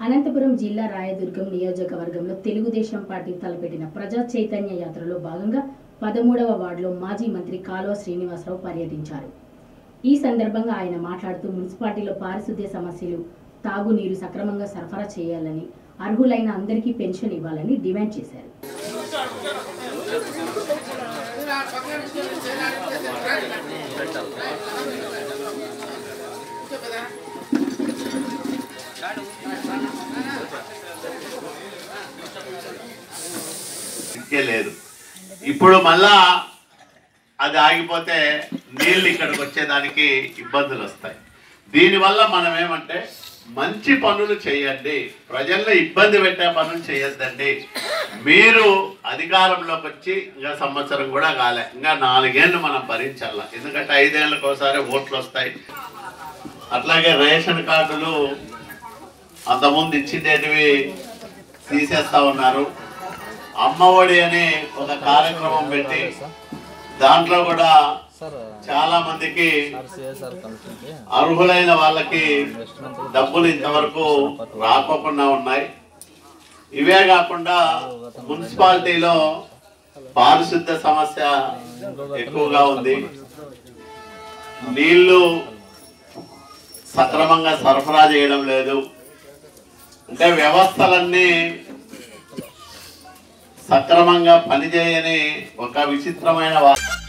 అనంతపురం జిల్లా రాయదుర్గం నియోజకవర్గంలో తెలుగుదేశం పార్టీ తలపెట్టిన ప్రజా చైతన్య యాత్రలో భాగంగా పదమూడవ వార్డులో మాజీ మంత్రి కాలువ శ్రీనివాసరావు పర్యటించారు ఈ సందర్భంగా ఆయన మాట్లాడుతూ మున్సిపాలిటీలో పారిశుద్ధ్య సమస్యలు తాగునీరు సక్రమంగా సరఫరా చేయాలని అర్హులైన అందరికీ పెన్షన్ ఇవ్వాలని డిమాండ్ చేశారు ఇంకే లేదు ఇప్పుడు మళ్ళా అది ఆగిపోతే నీళ్ళు ఇక్కడికి వచ్చేదానికి ఇబ్బందులు వస్తాయి దీనివల్ల మనం ఏమంటే మంచి పనులు చేయండి ప్రజల్లో ఇబ్బంది పెట్టే పనులు చేయొద్దండి మీరు అధికారంలోకి వచ్చి ఇంకా సంవత్సరం కూడా కాలే ఇంకా నాలుగేళ్ళు మనం భరించాల ఎందుకంటే ఐదేళ్ళకి ఒకసారి ఓట్లు వస్తాయి అట్లాగే రేషన్ కార్డులు అంతకుముందు ఇచ్చిండేటివి తీసేస్తా ఉన్నారు అమ్మఒడి అని ఒక కార్యక్రమం పెట్టి దాంట్లో కూడా చాలా మందికి సిఎస్ఆర్ కమిటీకి అర్హులైన వాళ్ళకి డబ్బులు ఇంతవరకు రాకోకుండా ఉన్నాయి ఇవే కాకుండా మున్సిపాలిటీలో పారిశుద్ధ సమస్య ఎక్కువగా ఉంది నీళ్లు సక్రమంగా సరఫరా చేయడం లేదు అంటే వ్యవస్థలన్నీ సక్రమంగా పనిచేయని ఒక విచిత్రమైన వా-